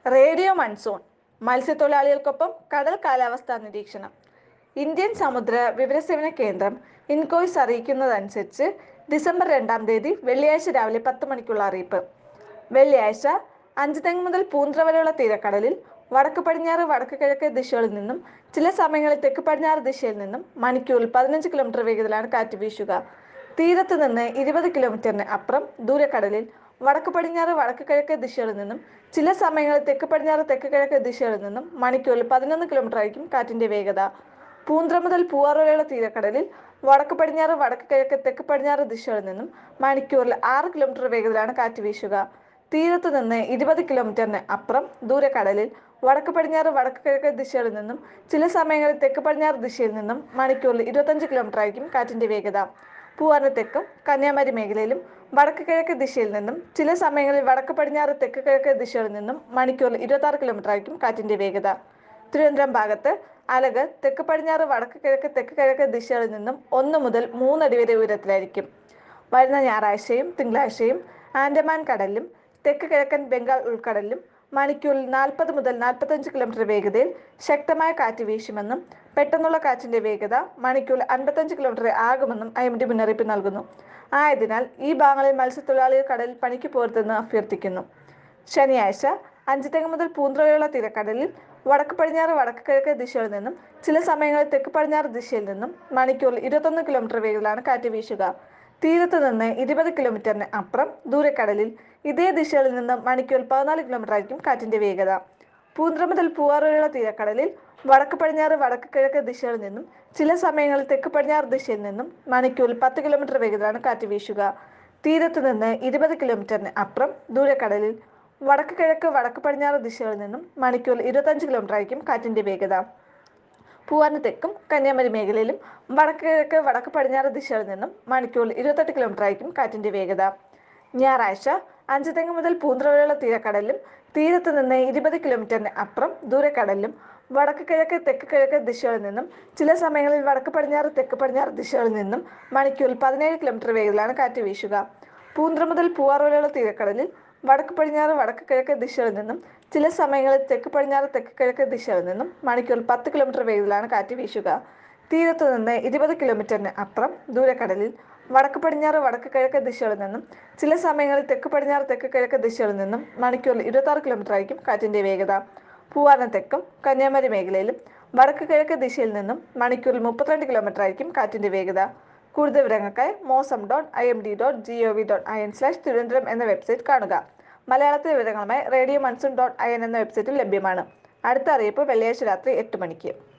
radio monsoon മത്സ്യത്തൊഴിലാളികൾക്കൊപ്പം കടൽ കാലാവസ്ഥാ നിരീക്ഷണം ഇന്ത്യൻ സമുദ്ര വിവരസേവന കേന്ദ്രം ഇൻകോയ്സ് അറിയിക്കുന്നതനുസരിച്ച് ഡിസംബർ രണ്ടാം തീയതി വെള്ളിയാഴ്ച രാവിലെ പത്ത് മണിക്കുള്ള അറിയിപ്പ് വെള്ളിയാഴ്ച അഞ്ചുതെങ്ങ് മുതൽ പൂന്ത്ര വരെയുള്ള തീരക്കടലിൽ വടക്ക് പടിഞ്ഞാറ് വടക്ക് കിഴക്ക് ദിശകളിൽ നിന്നും ചില സമയങ്ങളിൽ തെക്ക് പടിഞ്ഞാറ് ദിശയിൽ നിന്നും മണിക്കൂറിൽ പതിനഞ്ച് കിലോമീറ്റർ വേഗത്തിലാണ് കാറ്റ് വീശുക തീരത്ത് നിന്ന് ഇരുപത് കിലോമീറ്ററിന് അപ്പുറം ദൂരക്കടലിൽ വടക്ക് പടിഞ്ഞാറ് വടക്ക് കിഴക്ക് ദിശകളിൽ നിന്നും ചില സമയങ്ങളിൽ തെക്ക് പടിഞ്ഞാറ് തെക്ക് കിഴക്ക് ദിശകളിൽ നിന്നും മണിക്കൂറിൽ പതിനൊന്ന് കിലോമീറ്റർ ആയിരിക്കും കാറ്റിന്റെ വേഗത പൂന്ത്ര മുതൽ പൂവാർ വരെയുള്ള തീരക്കടലിൽ വടക്ക് പടിഞ്ഞാറ് വടക്ക് കിഴക്ക് തെക്ക് പടിഞ്ഞാറ് ദിശകളിൽ നിന്നും മണിക്കൂറിൽ ആറ് കിലോമീറ്റർ വേഗത്തിലാണ് കാറ്റ് വീശുക തീരത്ത് നിന്ന് ഇരുപത് കിലോമീറ്ററിന് അപ്പുറം ദൂരക്കടലിൽ വടക്ക് പടിഞ്ഞാറ് വടക്ക് കിഴക്ക് ദിശകളിൽ നിന്നും ചില സമയങ്ങളിൽ തെക്ക് പടിഞ്ഞാറ് ദിശയിൽ നിന്നും മണിക്കൂറിൽ ഇരുപത്തഞ്ച് കിലോമീറ്റർ ആയിരിക്കും കാറ്റിന്റെ വേഗത പൂവാറിന് തെക്കും കന്യാകുമാരി മേഖലയിലും വടക്ക് കിഴക്ക് ദിശയിൽ നിന്നും ചില സമയങ്ങളിൽ വടക്ക് പടിഞ്ഞാറ് തെക്ക് കിഴക്ക് ദിശകളിൽ നിന്നും മണിക്കൂറിൽ ഇരുപത്തി ആറ് കിലോമീറ്റർ ആയിരിക്കും കാറ്റിന്റെ വേഗത തിരുവനന്തപുരം ഭാഗത്ത് അലക് തെക്ക് പടിഞ്ഞാറ് വടക്ക് കിഴക്ക് തെക്ക് കിഴക്ക് ദിശകളിൽ നിന്നും ഒന്ന് മുതൽ മൂന്നടി വരെ ഉയരത്തിലായിരിക്കും വരുന്ന ഞായറാഴ്ചയും തിങ്കളാഴ്ചയും ആൻഡമാൻ കടലിലും തെക്ക് കിഴക്കൻ ബംഗാൾ ഉൾക്കടലിലും മണിക്കൂറിൽ നാൽപ്പത് മുതൽ നാൽപ്പത്തഞ്ച് കിലോമീറ്റർ വേഗതയിൽ ശക്തമായ കാറ്റ് വീശുമെന്നും പെട്ടെന്നുള്ള കാറ്റിന്റെ വേഗത മണിക്കൂറിൽ അൻപത്തഞ്ച് കിലോമീറ്റർ ആകുമെന്നും ഐ എം ഡി മുന്നറിയിപ്പ് നൽകുന്നു ആയതിനാൽ ഈ ഭാഗങ്ങളിൽ മത്സ്യത്തൊഴിലാളികൾ കടലിൽ പണിക്ക് പോരുതെന്ന് അഭ്യർത്ഥിക്കുന്നു ശനിയാഴ്ച അഞ്ചുതെങ്ങ് മുതൽ പൂന്തറയുള്ള തീരക്കടലിൽ വടക്ക് പടിഞ്ഞാറ് വടക്ക് കിഴക്ക് ദിശയിൽ നിന്നും ചില സമയങ്ങളിൽ തെക്ക് പടിഞ്ഞാറ് ദിശയിൽ നിന്നും മണിക്കൂറിൽ ഇരുപത്തൊന്ന് കിലോമീറ്റർ വേഗത്തിലാണ് കാറ്റ് വീശുക തീരത്ത് നിന്ന് ഇരുപത് കിലോമീറ്ററിന് അപ്പുറം ദൂരക്കടലിൽ ഇതേ ദിശയിൽ നിന്ന് മണിക്കൂറിൽ പതിനാല് കിലോമീറ്റർ ആയിരിക്കും കാറ്റിന്റെ വേഗത പൂന്ത്ര മുതൽ പൂവാർ വരെയുള്ള തീരക്കടലിൽ വടക്ക് പടിഞ്ഞാറ് വടക്ക് കിഴക്ക് ദിശകളിൽ നിന്നും ചില സമയങ്ങളിൽ തെക്ക് പടിഞ്ഞാറ് ദിശയിൽ നിന്നും മണിക്കൂറിൽ പത്ത് കിലോമീറ്റർ വേഗത്തിലാണ് കാറ്റ് വീശുക തീരത്ത് നിന്ന് ഇരുപത് കിലോമീറ്ററിന് അപ്പുറം ദൂരക്കടലിൽ വടക്ക് കിഴക്ക് വടക്ക് പടിഞ്ഞാറ് ദിശകളിൽ നിന്നും മണിക്കൂറിൽ ഇരുപത്തഞ്ച് കിലോമീറ്റർ ആയിരിക്കും കാറ്റിന്റെ വേഗത പൂവാറിന് തെക്കും കന്യാകുമാരി മേഖലയിലും വടക്ക് കിഴക്ക് വടക്ക് പടിഞ്ഞാറ് ദിശകളിൽ നിന്നും മണിക്കൂറിൽ ഇരുപത്തെട്ട് കിലോമീറ്റർ ആയിരിക്കും കാറ്റിന്റെ വേഗത ഞായറാഴ്ച അഞ്ചുതെങ്ങ് മുതൽ പൂന്തറ വരെയുള്ള തീരക്കടലിലും തീരത്ത് നിന്ന് ഇരുപത് കിലോമീറ്ററിന് അപ്പുറം ദൂരക്കടലിലും വടക്ക് കിഴക്ക് തെക്ക് കിഴക്ക് ദിശകളിൽ നിന്നും ചില സമയങ്ങളിൽ വടക്ക് പടിഞ്ഞാറ് തെക്ക് പടിഞ്ഞാറ് ദിശകളിൽ നിന്നും മണിക്കൂറിൽ പതിനേഴ് കിലോമീറ്റർ വേഗത്തിലാണ് കാറ്റ് വീശുക പൂന്തറ മുതൽ പൂവാർ വരെയുള്ള തീരക്കടലിൽ വടക്ക് പടിഞ്ഞാറ് വടക്ക് കിഴക്ക് ദിശകളിൽ നിന്നും ചില സമയങ്ങളിൽ തെക്ക് പടിഞ്ഞാറ് തെക്ക് കിഴക്ക് ദിശകളിൽ നിന്നും മണിക്കൂറിൽ പത്ത് കിലോമീറ്റർ വേഗത്തിലാണ് കാറ്റ് വീശുക തീരത്ത് നിന്ന് ഇരുപത് കിലോമീറ്ററിന് അപ്പുറം ദൂരക്കടലിൽ വടക്ക് പടിഞ്ഞാറ് വടക്ക് കിഴക്ക് ദിശകളിൽ നിന്നും ചില സമയങ്ങളിൽ തെക്ക് പടിഞ്ഞാറ് തെക്ക് കിഴക്ക് ദിശകളിൽ നിന്നും മണിക്കൂറിൽ ഇരുപത്തി ആറ് കിലോമീറ്റർ ആയിരിക്കും കാറ്റിന്റെ വേഗത പൂവാറിന് തെക്കും കന്യാകുമാരി മേഖലയിലും വടക്ക് കിഴക്ക് ദിശയിൽ നിന്നും മണിക്കൂറിൽ മുപ്പത്തിരണ്ട് കിലോമീറ്റർ ആയിരിക്കും കാറ്റിന്റെ വേഗത കൂടുതൽ വിവരങ്ങൾക്കായി Mausam dot I M D dot G O V dot I N slash Thiruvananthapuram എന്ന വെബ്സൈറ്റ് കാണുക മലയാളത്തിലെ വിവരങ്ങളുമായി radio monsoon dot I N എന്ന വെബ്സൈറ്റിൽ ലഭ്യമാണ് അടുത്ത അറിയിപ്പ് വെള്ളിയാഴ്ച രാത്രി എട്ട് മണിക്ക്